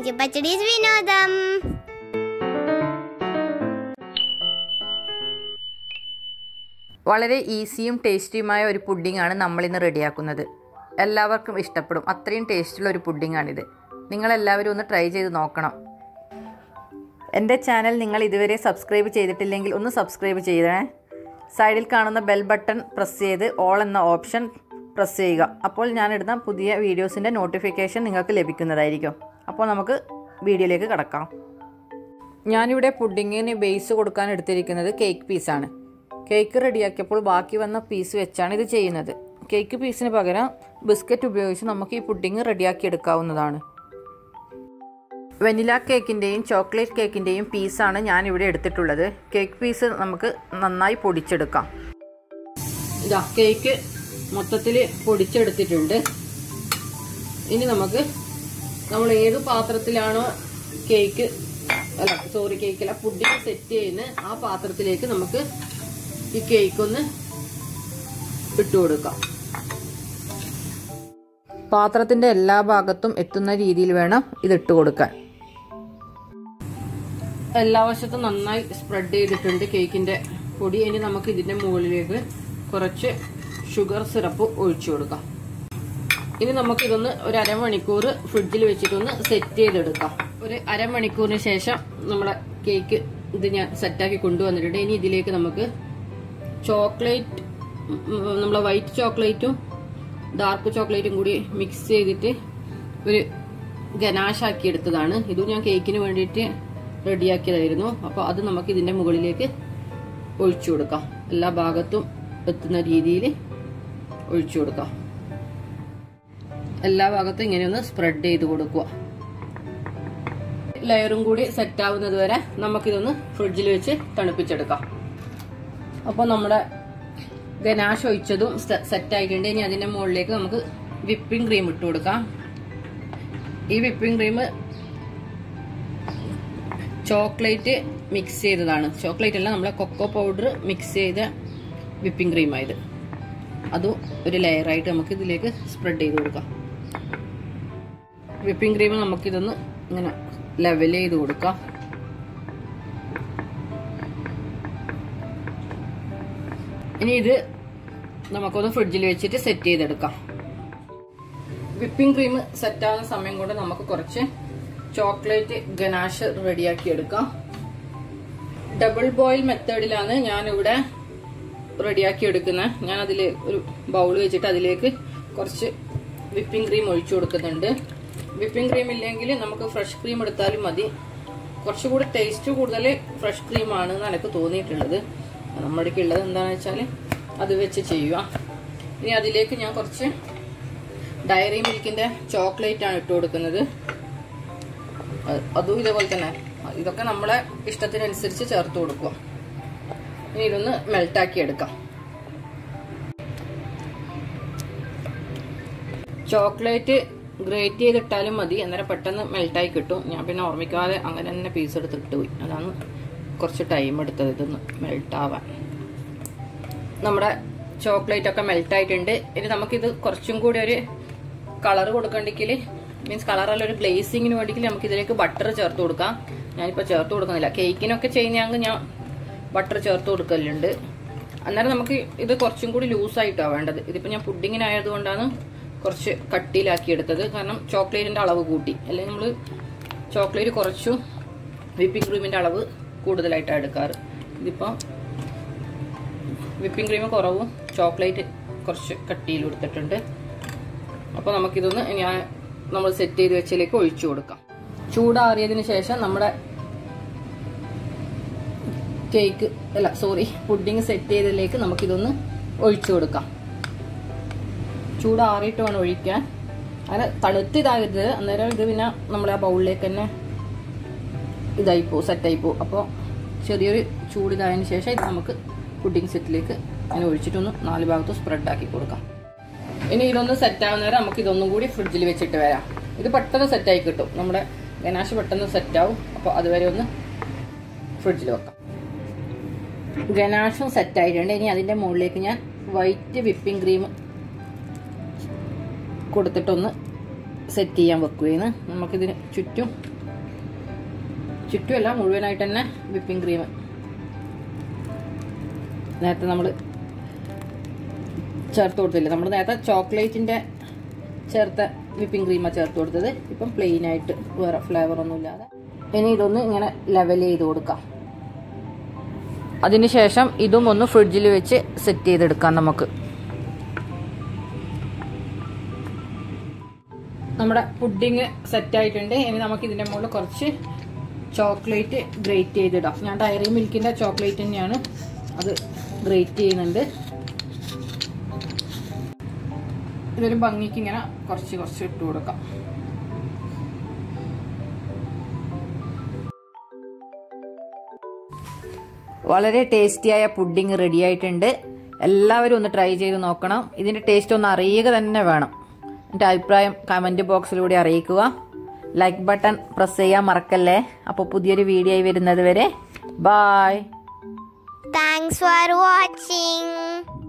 To പച്ചടീസ് വിനോദം വളരെ ഈസിയും ടേസ്റ്റിയുമായ ഒരു പുഡിങ്ങാണ് നമ്മളിന്ന് റെഡിയാക്കുന്നത് എല്ലാവർക്കും ഇഷ്ടപ്പെടും അത്രയും ടേസ്റ്റുള്ള ഒരു പുഡിങ്ങാണിത് നിങ്ങളെല്ലാവരും ഒന്ന് ട്രൈ ചെയ്ത് നോക്കണം എൻ്റെ ചാനൽ നിങ്ങൾ ഇതുവരെ സബ്സ്ക്രൈബ് ചെയ്തിട്ടില്ലെങ്കിൽ ഒന്ന് സബ്സ്ക്രൈബ് ചെയ്തേ സൈഡിൽ കാണുന്ന ബെൽ ബട്ടൺ പ്രസ് ചെയ്ത് ഓൾ എന്ന ഓപ്ഷൻ പ്രസ് ചെയ്യുക അപ്പോൾ ഞാനിടുന്ന പുതിയ വീഡിയോസിൻ്റെ നോട്ടിഫിക്കേഷൻ നിങ്ങൾക്ക് ലഭിക്കുന്നതായിരിക്കും അപ്പോൾ നമുക്ക് വീഡിയോയിലേക്ക് കടക്കാം ഞാനിവിടെ പുഡിങ്ങിന് ബേസ് കൊടുക്കാൻ എടുത്തിരിക്കുന്നത് കേക്ക് പീസാണ് കേക്ക് റെഡിയാക്കിയപ്പോൾ ബാക്കി വന്ന പീസ് വെച്ചാണ് ഇത് ചെയ്യുന്നത് കേക്ക് പീസിന് പകരം ബിസ്ക്കറ്റ് ഉപയോഗിച്ച് നമുക്ക് ഈ പുഡിങ് റെഡിയാക്കി എടുക്കാവുന്നതാണ് വെനില കേക്കിൻ്റെയും ചോക്ലേറ്റ് കേക്കിൻ്റെയും പീസാണ് ഞാനിവിടെ എടുത്തിട്ടുള്ളത് കേക്ക് പീസ് നമുക്ക് നന്നായി പൊടിച്ചെടുക്കാം ഇതാ കേക്ക് മൊത്തത്തിൽ പൊടിച്ചെടുത്തിട്ടുണ്ട് ഇനി നമുക്ക് നമ്മൾ ഏത് പാത്രത്തിലാണോ കേക്ക് അല്ല സോറി കേക്കല്ല പുഡിങ് സെറ്റ് ചെയ്യുന്ന ആ പാത്രത്തിലേക്ക് നമുക്ക് ഈ കേക്ക് ഒന്ന് ഇട്ട് കൊടുക്കാം പാത്രത്തിന്റെ എല്ലാ ഭാഗത്തും എത്തുന്ന രീതിയിൽ വേണം ഇത് ഇട്ട് കൊടുക്കാൻ എല്ലാ വശത്തും നന്നായി സ്പ്രെഡ് ചെയ്തിട്ടുണ്ട് കേക്കിന്റെ പൊടി ഇനി നമുക്ക് ഇതിന്റെ മുകളിലേക്ക് കുറച്ച് ഷുഗർ സിറപ്പ് ഒഴിച്ചു കൊടുക്കാം ഇനി നമുക്കിതൊന്ന് ഒരു അരമണിക്കൂർ ഫ്രിഡ്ജിൽ വെച്ചിട്ടൊന്ന് സെറ്റ് ചെയ്തെടുക്കാം ഒരു അരമണിക്കൂറിന് ശേഷം നമ്മുടെ കേക്ക് ഇത് ഞാൻ സെറ്റാക്കി കൊണ്ടുവന്നിട്ടുണ്ട് ഇനി ഇതിലേക്ക് നമുക്ക് ചോക്ലേറ്റ് നമ്മളെ വൈറ്റ് ചോക്ലേറ്റും ഡാർക്ക് ചോക്ലേറ്റും കൂടി മിക്സ് ചെയ്തിട്ട് ഒരു ഗനാശാക്കി എടുത്തതാണ് ഇതും ഞാൻ കേക്കിന് വേണ്ടിയിട്ട് റെഡിയാക്കിയതായിരുന്നു അപ്പോൾ അത് നമുക്ക് ഇതിന്റെ മുകളിലേക്ക് ഒഴിച്ചു കൊടുക്കാം എല്ലാ ഭാഗത്തും എത്തുന്ന രീതിയിൽ ഒഴിച്ചു കൊടുക്കാം എല്ലാ ഭാഗത്തും ഇങ്ങനെ ഒന്ന് സ്പ്രെഡ് ചെയ്ത് കൊടുക്കുക ലെയറും കൂടി സെറ്റ് ആവുന്നത് വരെ നമുക്കിതൊന്ന് ഫ്രിഡ്ജിൽ വെച്ച് തണുപ്പിച്ചെടുക്കാം അപ്പോൾ നമ്മുടെ ഗനാഷ് ഒഴിച്ചതും സെറ്റ് ആയിട്ടുണ്ട് ഇനി അതിന്റെ മുകളിലേക്ക് നമുക്ക് വിപ്പിംഗ് ക്രീം ഇട്ട് കൊടുക്കാം ഈ വിപ്പിംഗ് ക്രീം ചോക്ലേറ്റ് മിക്സ് ചെയ്തതാണ് ചോക്ലേറ്റ് അല്ല നമ്മളെ കൊക്കോ പൗഡർ മിക്സ് ചെയ്ത വിപ്പിംഗ് ക്രീമായത് അതും ഒരു ലെയറായിട്ട് നമുക്ക് ഇതിലേക്ക് സ്പ്രെഡ് ചെയ്ത് കൊടുക്കാം വിപ്പിംഗ് ക്രീം നമുക്കിതൊന്ന് ഇങ്ങനെ ലെവൽ ചെയ്ത് കൊടുക്കാം ഇനി ഇത് നമുക്കൊന്ന് ഫ്രിഡ്ജിൽ വെച്ചിട്ട് സെറ്റ് ചെയ്തെടുക്കാം വിപ്പിംഗ് ക്രീം സെറ്റ് ആവുന്ന സമയം കൊണ്ട് നമുക്ക് കുറച്ച് ചോക്ലേറ്റ് ഗനാഷ് റെഡിയാക്കി എടുക്കാം ഡബിൾ ബോയിൽ മെത്തേഡിലാണ് ഞാനിവിടെ റെഡിയാക്കി എടുക്കുന്നത് ഞാൻ അതിൽ ഒരു ബൗൾ വെച്ചിട്ട് അതിലേക്ക് കുറച്ച് വിപ്പിംഗ് ക്രീം ഒഴിച്ചു കൊടുക്കുന്നുണ്ട് വിപ്പിംഗ് ക്രീം ഇല്ലെങ്കിൽ നമുക്ക് ഫ്രഷ് ക്രീം എടുത്താലും മതി കുറച്ചുകൂടി ടേസ്റ്റ് കൂടുതൽ ഫ്രഷ് ക്രീം ആണെന്ന് എനിക്ക് തോന്നിയിട്ടുള്ളത് നമ്മുടെ ഉള്ളത് എന്താണെന്ന് വെച്ചാൽ അത് വെച്ച് ചെയ്യുക ഇനി അതിലേക്ക് ഞാൻ കുറച്ച് ഡയറി മിൽക്കിന്റെ ചോക്ലേറ്റ് ആണ് ഇട്ട് കൊടുക്കുന്നത് അതും ഇതേപോലെ തന്നെ ഇതൊക്കെ നമ്മളെ ഇഷ്ടത്തിനനുസരിച്ച് ചേർത്ത് കൊടുക്കുക ഇനി ഇതൊന്ന് മെൽട്ടാക്കി എടുക്കാം ചോക്ലേറ്റ് ഗ്രേറ്റ് ചെയ്തിട്ടാലും മതി അന്നേരം പെട്ടെന്ന് മെൽട്ടായി കിട്ടും ഞാൻ പിന്നെ ഓർമ്മിക്കാതെ അങ്ങനെ തന്നെ പീസ് എടുത്തിട്ട് പോയി അതാണ് കുറച്ച് ടൈം എടുത്തത് ഇതൊന്ന് മെൽട്ടാവാൻ നമ്മുടെ ചോക്ലേറ്റ് ഒക്കെ മെൽറ്റ് ആയിട്ടുണ്ട് ഇനി നമുക്കിത് കുറച്ചും കൂടി ഒരു കളർ കൊടുക്കണ്ടെങ്കിൽ മീൻസ് കളറല്ല ഒരു ഗ്ലേസിങ്ങിന് വേണ്ടിയെങ്കിൽ നമുക്ക് ഇതിലേക്ക് ബട്ടർ ചേർത്ത് കൊടുക്കാം ഞാനിപ്പോൾ ചേർത്ത് കൊടുക്കുന്നില്ല കേക്കിനൊക്കെ ചെയ്യുന്നതെങ്കിൽ ഞാൻ ബട്ടർ ചേർത്ത് കൊടുക്കലുണ്ട് അന്നേരം നമുക്ക് ഇത് കുറച്ചും കൂടി ലൂസായിട്ടാണ് വേണ്ടത് ഇതിപ്പോൾ ഞാൻ പുഡിങ്ങിനായതുകൊണ്ടാണ് കുറച്ച് കട്ടിയിലാക്കി എടുത്തത് കാരണം ചോക്ലേറ്റിൻ്റെ അളവ് കൂട്ടി അല്ലെങ്കിൽ നമ്മൾ ചോക്ലേറ്റ് കുറച്ചു വിപ്പിംഗ് ക്രീമിൻ്റെ അളവ് കൂടുതലായിട്ടാണ് എടുക്കാറ് ഇതിപ്പോൾ വിപ്പിംഗ് ക്രീം കുറവും ചോക്ലേറ്റ് കുറച്ച് കട്ടിയിൽ കൊടുത്തിട്ടുണ്ട് അപ്പോൾ നമുക്കിതൊന്ന് ഞാൻ നമ്മൾ സെറ്റ് ചെയ്ത് വെച്ചതിലേക്ക് ഒഴിച്ചു കൊടുക്കാം ചൂടാറിയതിന് ശേഷം നമ്മുടെ കേക്ക് അല്ല സോറി പുഡിങ് സെറ്റ് ചെയ്തതിലേക്ക് നമുക്കിതൊന്ന് ഒഴിച്ചു കൊടുക്കാം ചൂടാറിയിട്ട് വേണം ഒഴിക്കാൻ അങ്ങനെ തണുത്ത് ഇതാകരുത് അന്നേരം ഇത് പിന്നെ നമ്മൾ ആ ബൗളിലേക്ക് തന്നെ ഇതായി പോകും സെറ്റായി പോകും അപ്പോൾ ചെറിയൊരു ചൂടിതായതിനു ശേഷം ഇത് നമുക്ക് പുഡിംഗ് സെറ്റിലേക്ക് അങ്ങനെ ഒഴിച്ചിട്ടൊന്ന് നാല് ഭാഗത്തും സ്പ്രെഡ് ആക്കി കൊടുക്കാം ഇനി ഇതൊന്ന് സെറ്റ് ആവുന്നവരെ നമുക്ക് ഇതൊന്നും കൂടി ഫ്രിഡ്ജിൽ വെച്ചിട്ട് വരാം ഇത് പെട്ടെന്ന് സെറ്റായി കിട്ടും നമ്മുടെ ഗനാഷ് പെട്ടെന്ന് സെറ്റ് ആവും അപ്പോൾ അതുവരെ ഒന്ന് ഫ്രിഡ്ജിൽ വെക്കാം ഗനാഷും സെറ്റ് ആയിട്ടുണ്ട് ഇനി അതിൻ്റെ മുകളിലേക്ക് ഞാൻ വൈറ്റ് വിപ്പിംഗ് ക്രീം കൊടുത്തിട്ടൊന്ന് സെറ്റ് ചെയ്യാൻ വെക്കുകയാണ് നമുക്കിതിന് ചുറ്റും ചുറ്റുമല്ല മുഴുവനായിട്ട് തന്നെ വിപ്പിംഗ് ക്രീം നേരത്തെ നമ്മൾ ചേർത്ത് കൊടുത്തില്ല നമ്മൾ നേരത്തെ ചോക്ലേറ്റിന്റെ ചേർത്ത വിപ്പിംഗ് ക്രീമാണ് ചേർത്ത് കൊടുത്തത് ഇപ്പം പ്ലെയിൻ ആയിട്ട് വേറെ ഫ്ലേവർ ഒന്നും ഇല്ലാതെ ഇനി ഇതൊന്ന് ഇങ്ങനെ ലെവൽ ചെയ്ത് കൊടുക്കാം അതിനുശേഷം ഇതും ഒന്ന് ഫ്രിഡ്ജിൽ വെച്ച് സെറ്റ് ചെയ്തെടുക്കാം നമുക്ക് നമ്മുടെ പുഡിങ് സെറ്റ് ആയിട്ടുണ്ട് ഇനി നമുക്ക് ഇതിന്റെ മുകളിൽ കുറച്ച് ചോക്ലേറ്റ് ഗ്രേറ്റ് ചെയ്തിടാം ഞാൻ ഡയറി മിൽക്കിന്റെ ചോക്ലേറ്റ് തന്നെയാണ് അത് ഗ്രേറ്റ് ചെയ്യുന്നുണ്ട് ഇതൊരു ഭംഗിക്ക് ഇങ്ങനെ കുറച്ച് കുറച്ച് ഇട്ട് കൊടുക്കാം വളരെ ടേസ്റ്റിയായ പുഡിംഗ് റെഡി ആയിട്ടുണ്ട് എല്ലാവരും ഒന്ന് ട്രൈ ചെയ്ത് നോക്കണം ഇതിന്റെ ടേസ്റ്റ് ഒന്ന് അറിയുക തന്നെ വേണം എൻ്റെ അഭിപ്രായം കമന്റ് ബോക്സിലൂടെ അറിയിക്കുക ലൈക്ക് ബട്ടൺ പ്രസ് ചെയ്യാൻ മറക്കല്ലേ അപ്പോൾ പുതിയൊരു വീഡിയോ ആയി വരുന്നത് വരെ ബായ് Thanks for watching.